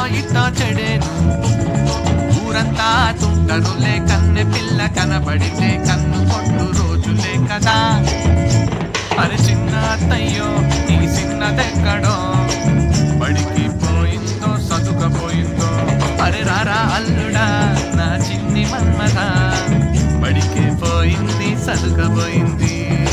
ఇట్టా చెడేను ఊరంతా తుంటరులే కన్నె పిల్ల కనబడితే కన్ను కొట్టు రోజులే కదా అరే చిన్న అత్తయ్యో ఈ చిన్నదెక్కడో బడికి పోయిందో సదుకపోయిందో అరే రారా అల్లుడా నా చిన్ని మన్మథ బడికి పోయింది సదుకపోయింది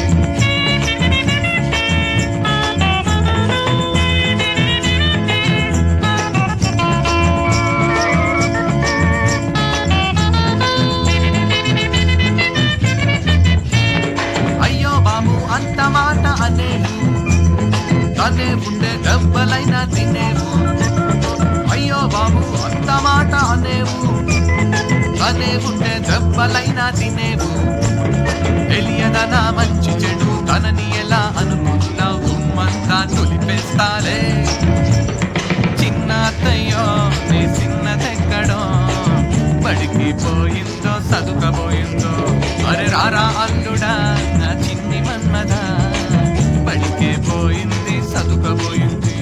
అయ్యో బాబు అంత మాట అనేవు తనే ఉండే దెబ్బలైనా తినేవు అయ్యో బాబు అంత మాట అనేవు తనే ఉండే దెబ్బలైనా తినేవు తెలియదనా మంచి చెడు తనని ఎలా అనుకుంటావు గుమ్మంతా తొలిపేస్తాలే చిన్న అత్తయ్యో నీ చిన్నదెక్కడో బడికి పోయిందో చదువుకపోయిందో అరే రారా అల్లుడా నా చిన్ని మన్మద బడికే పోయింది చదువుకపోయింది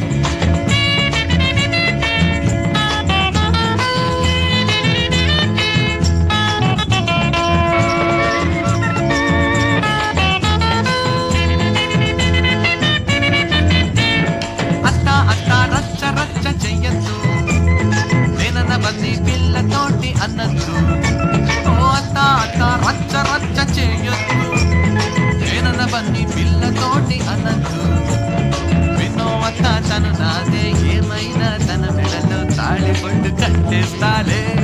అత్త అత్త రచ్చ రచ్చ చెయ్యొద్దు నేనన్న బంది పిల్లతోటి అన్నద్దు ఓ అత్త అత్త రచ్చ రచ్చ చేయొద్దు నేనన్న బంది పిల్లతోటి అన్నద్దు వినో అత్త తను నాదే ఏమైనా తన మెడలో తాళి పండు కట్టేస్తాలే